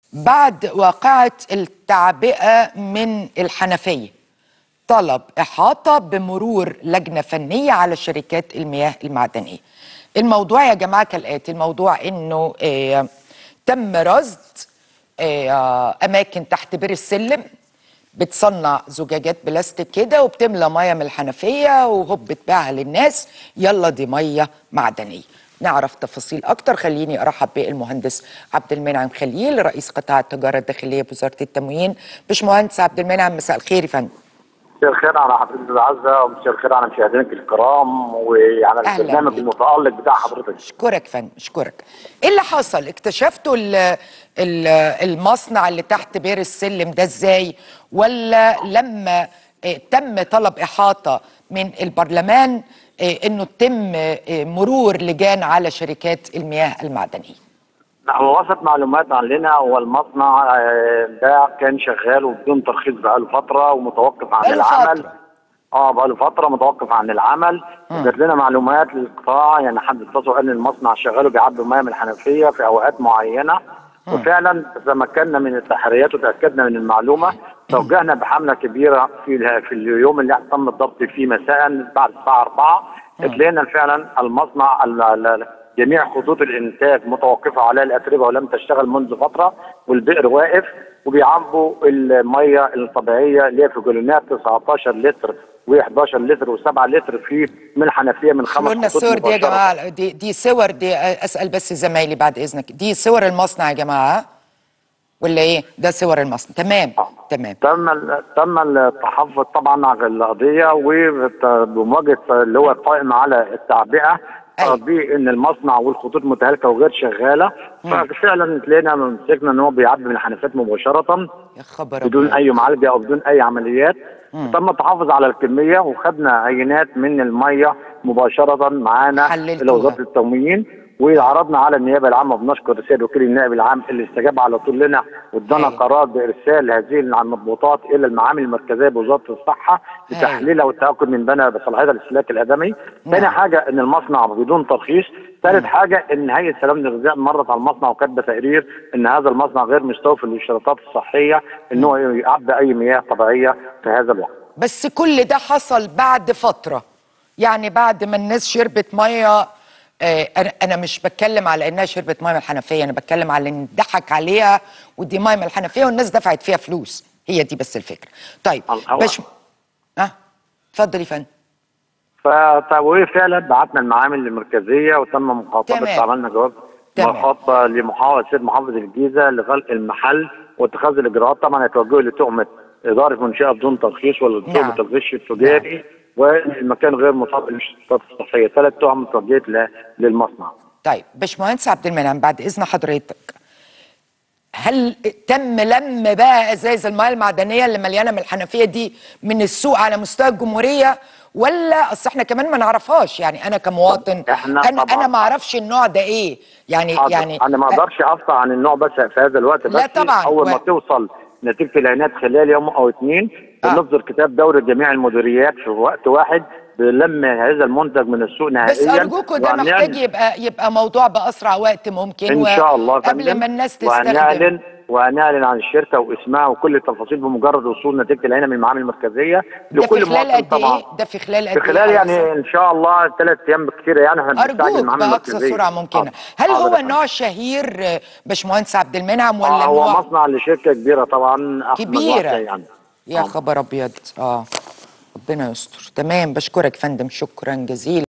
بعد واقعة التعبئة من الحنفية طلب إحاطة بمرور لجنة فنية على شركات المياه المعدنية الموضوع يا جماعة كالآتي الموضوع إنه آه تم رصد آه أماكن تحت بير السلم بتصنع زجاجات بلاستيك كده وبتملى ميه من الحنفيه وهوب بتبيعها للناس يلا دي ميه معدنيه نعرف تفاصيل اكتر خليني ارحب بالمهندس عبد المنعم خليل رئيس قطاع التجاره الداخليه بوزاره التموين باشمهندس عبد المنعم مساء الخير يا فندم مساء الخير على حضرتك العزة ومساء الخير على مشاهدينك الكرام وعلى أهلاً البرنامج بيك. المتألق بتاع حضرتك اشكرك فندم اشكرك ايه اللي حصل اكتشفتوا ال ال المصنع اللي تحت بير السلم ده ازاي ولا لما اه تم طلب احاطه من البرلمان اه انه تم اه مرور لجان على شركات المياه المعدنيه لا هو وصلت معلومات عننا هو المصنع آه، ده كان شغال وبدون ترخيص بقاله فترة ومتوقف عن بقاله العمل فترة. اه بقاله فترة متوقف عن العمل جات لنا معلومات للقطاع يعني حد اتصل قال ان المصنع شغال وبيعبي ميه من الحنفية في اوقات معينة وفعلا تمكنا من التحريات وتاكدنا من المعلومه توجهنا بحمله كبيره في ال- في اليوم اللي تم الضبط فيه مساء بعد الساعه 4 اتلقينا فعلا المصنع ال- ال- جميع خطوط الانتاج متوقفه على الاتربه ولم تشتغل منذ فتره والبئر واقف وبيعبوا الميه الطبيعيه اللي هي في جالونات 19 لتر و11 لتر و7 لتر في من الحنفيه من خمس قولوا لنا خطوط الصور دي يا مباشرة. جماعه دي دي صور دي اسال بس زمايلي بعد اذنك دي صور المصنع يا جماعه ولا ايه ده صور المصنع تمام آه. تمام تم ال- تم التحفظ طبعا على القضيه وبمواجهه اللي هو القائم على التعبئه أيوة. بان المصنع والخطوط متهالكه وغير شغاله ففعلا تلاقينا مسكنا ان هو بيعبي من الحنفيات مباشره يا خبر بدون أبيض. اي معالجه او بدون اي عمليات تم التحفظ على الكميه وخدنا عينات من الميه مباشره معانا حللتوها. الى وزاره التموين وعرضنا على النيابه العامه بنشكر السيد وكيل النائب العام اللي استجاب على طول لنا وادانا هاي. قرار بارسال هذه المضبوطات الى المعامل المركزيه بوزاره الصحه هاي. لتحليلها والتاكد من بناء بصلاحيه الاستهلاك الادمي. ثاني نعم. حاجه ان المصنع بدون ترخيص. ثالث حاجه ان هيئه سلامه الغذاء مرت على المصنع وكاتبه تقرير ان هذا المصنع غير مستوفي للاشتراطات الصحيه ان هو يعبي اي مياه طبيعيه في هذا الوقت. بس كل ده حصل بعد فترة يعني بعد ما الناس شربت مية آه، أنا أنا مش بتكلم على إنها شربت مية من الحنفية أنا بتكلم على إن ضحك عليها ودي مية من الحنفية والناس دفعت فيها فلوس هي دي بس الفكرة طيب الهوا. باش أه اتفضل يا فندم فتوقيع فعلا بعتنا المعامل المركزيه وتم مخاطبه تمام. عملنا جواب تمام. مخاطبه لمحافظ السيد محافظ الجيزه لغلق المحل واتخاذ الاجراءات طبعا يتوجهوا لتهمه اداره منشاه بدون ترخيص ولا نعم. تهمه الغش التجاري والمكان غير مطابق للاشتراطات الصحيه ثلاث تهم توجهت ل- للمصنع. طيب باشمهندس عبد المنعم بعد إذن حضرتك هل تم لم بقى ازايز المياه المعدنيه اللي مليانه من الحنفيه دي من السوق على مستوى الجمهوريه ولا اصل احنا كمان ما نعرفهاش يعني انا كمواطن إحنا انا طبعاً. انا ما اعرفش النوع ده ايه يعني حاضر. يعني انا ما اقدرش افصل عن النوع بس في هذا الوقت لا بس طبعاً. اول و- ما توصل نتيجه العينات خلال يوم او اثنين آه. بنصدر كتاب دوري جميع المديريات في وقت واحد بلم هذا المنتج من السوق نهائيا بس ارجوكوا ده وهنعلن- محتاج يبقى يبقى موضوع باسرع وقت ممكن ان و- شاء الله يا قبل فندم. ما الناس تستخدم وهنعلن وهنعلن عن الشركه واسمها وكل التفاصيل بمجرد وصول نتيجه العينه من المعامل المركزيه ده في لكل خلال مواطن قد طبعا ايه ده في خلال قد في ايه خلال يعني هيحصل؟ ان شاء الله ثلاث ايام بكثير يعني احنا بنستعجل ارجوك المعامل باقصى المركزيه سرعه ممكنه حاضر. هل حاضر هو يا فندم. النوع الشهير آه، باشمهندس عبد المنعم ولا آه هو نوع مصنع لشركه كبيره طبعا أحمد كبيرة. وحدة يعني يا آه. خبر ابيض اه ربنا يستر تمام بشكرك فندم شكرا جزيلا